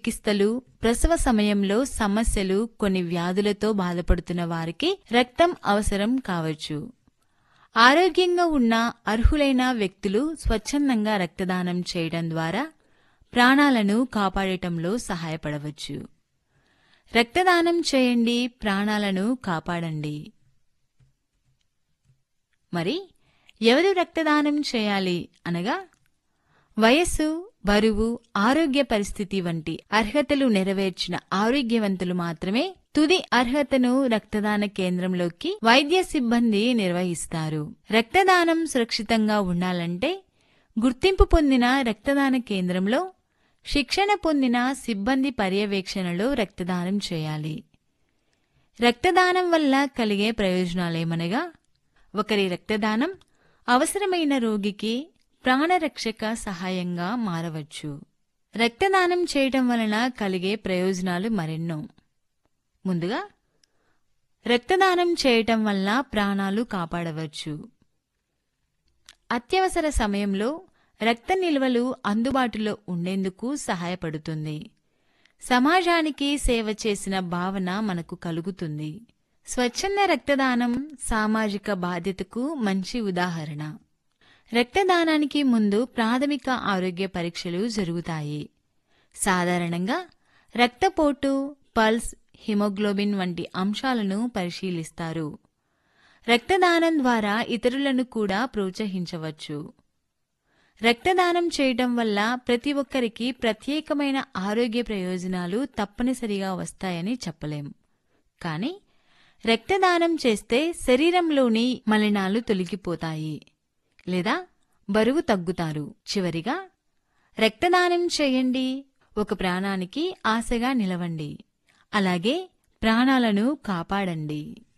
చికిత్సలు ప్రసవ సమయంలో సమస్యలు కొన్ని వ్యాధులతో బాధపడుతున్న వారికి రక్తం అవసరం కావచ్చు ఆరోగ్యంగా ఉన్న అర్హులైన వ్యక్తులు స్వచ్ఛందంగా రక్తదానం చేయడం ద్వారా ప్రాణాలను కాపాడటంలో సహాయపడవచ్చు రక్తదానం చేయండి ప్రాణాలను కాపాడండి మరి ఎవరు రక్తదానం చేయాలి అనగా వయస్సు బరువు ఆరోగ్య పరిస్థితి వంటి అర్హతలు నెరవేర్చిన ఆరోగ్యవంతులు మాత్రమే తుది అర్హతను రక్తదాన కేంద్రంలోకి వైద్య సిబ్బంది నిర్వహిస్తారు రక్తదానం సురక్షితంగా ఉండాలంటే గుర్తింపు పొందిన రక్తదాన కేంద్రంలో శిక్షణ పొందిన సిబ్బంది పర్యవేక్షణలో రక్తదానం చేయాలి రక్తదానం వల్ల కలిగే ప్రయోజనాలేమనగా ఒకరి రక్తదానం అవసరమైన రోగికి ప్రాణరక్షక సహాయంగా మారవచ్చు రక్తదానం చేయటం వలన కలిగే ప్రయోజనాలు మరెన్నో ముందుగా రక్తదానం చేయటం వల్ల ప్రాణాలు కాపాడవచ్చు అత్యవసర సమయంలో రక్త నిల్వలు అందుబాటులో ఉండేందుకు సహాయపడుతుంది సమాజానికి సేవ చేసిన భావన మనకు కలుగుతుంది స్వచ్ఛంద రక్తదానం సామాజిక బాధ్యతకు మంచి ఉదాహరణ రక్తదానానికి ముందు ప్రాథమిక ఆరోగ్య పరీక్షలు జరుగుతాయి సాధారణంగా రక్తపోటు పల్స్ హిమోగ్లోబిన్ వంటి అంశాలను పరిశీలిస్తారు రక్తదానం ద్వారా ఇతరులను కూడా ప్రోత్సహించవచ్చు రక్తదానం చేయటం వల్ల ప్రతి ఒక్కరికి ప్రత్యేకమైన ఆరోగ్య ప్రయోజనాలు తప్పనిసరిగా వస్తాయని చెప్పలేం కానీ రక్తదానం చేస్తే శరీరంలోని మలినాలు తొలగిపోతాయి లేదా బరువు తగ్గుతారు చివరిగా రక్తదానం చేయండి ఒక ప్రాణానికి ఆశగా నిలవండి అలాగే ప్రాణాలను కాపాడండి